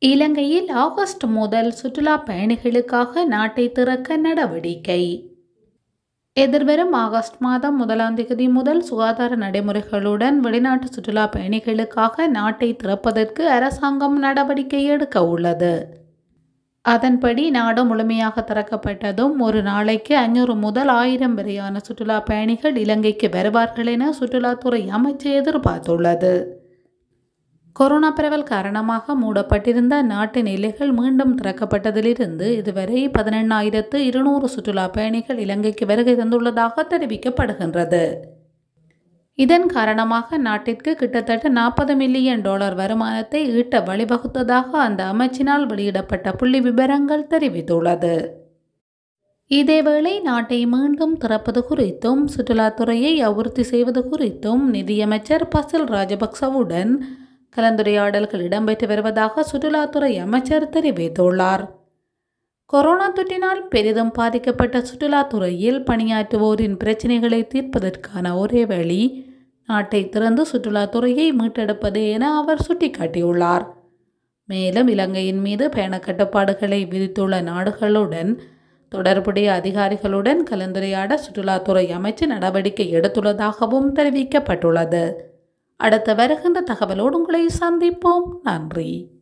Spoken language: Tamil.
இலங்கையில் ஆகஸ்ட் முதல் சுற்றுலா பயணிகளுக்காக நாட்டை திறக்க நடவடிக்கை எதிர்வரும் ஆகஸ்ட் மாதம் முதலாம் தேதி முதல் சுகாதார நடைமுறைகளுடன் வெளிநாட்டு சுற்றுலா பயணிகளுக்காக நாட்டை திறப்பதற்கு அரசாங்கம் நடவடிக்கை எடுக்க உள்ளது அதன்படி நாடு முழுமையாக திறக்கப்பட்டதும் ஒரு நாளைக்கு ஐநூறு முதல் ஆயிரம் வரையான சுற்றுலா பயணிகள் இலங்கைக்கு வருவார்கள் என சுற்றுலாத்துறை அமைச்சு எதிர்பார்த்துள்ளது கொரோனா பரவல் காரணமாக மூடப்பட்டிருந்த நாட்டின் எல்லைகள் மீண்டும் திறக்கப்பட்டதிலிருந்து இதுவரை பதினெண்ணாயிரத்து இருநூறு சுற்றுலா பயணிகள் இலங்கைக்கு வருகை தந்துள்ளதாக தெரிவிக்கப்படுகின்றது இதன் காரணமாக நாட்டிற்கு கிட்டத்தட்ட நாற்பது மில்லியன் டாலர் வருமானத்தை ஈட்ட வழிவகுத்ததாக அந்த அமைச்சினால் வெளியிடப்பட்ட புள்ளி விவரங்கள் தெரிவித்துள்ளது இதேவேளை நாட்டை மீண்டும் திறப்பது குறித்தும் சுற்றுலாத்துறையை அபிவிருத்தி செய்வது குறித்தும் நிதியமைச்சர் பசில் ராஜபக்சவுடன் கலந்துரையாடல்கள் இடம்பெற்று வருவதாக சுற்றுலாத்துறை அமைச்சர் தெரிவித்துள்ளார் கொரோனா தொற்றினால் பெரிதும் பாதிக்கப்பட்ட சுற்றுலாத்துறையில் பணியாற்றுவோரின் பிரச்சினைகளை தீர்ப்பதற்கான ஒரே வழி நாட்டை திறந்து சுற்றுலாத்துறையை மீட்டெடுப்பதே என அவர் சுட்டிக்காட்டியுள்ளார் மேலும் இலங்கையின் மீது பயண கட்டுப்பாடுகளை விதித்துள்ள நாடுகளுடன் தொடர்புடைய அதிகாரிகளுடன் கலந்துரையாட சுற்றுலாத்துறை அமைச்சு நடவடிக்கை எடுத்துள்ளதாகவும் தெரிவிக்கப்பட்டுள்ளது அடுத்த வருகின்ற தகவலோடு உங்களை சந்திப்போம் நன்றி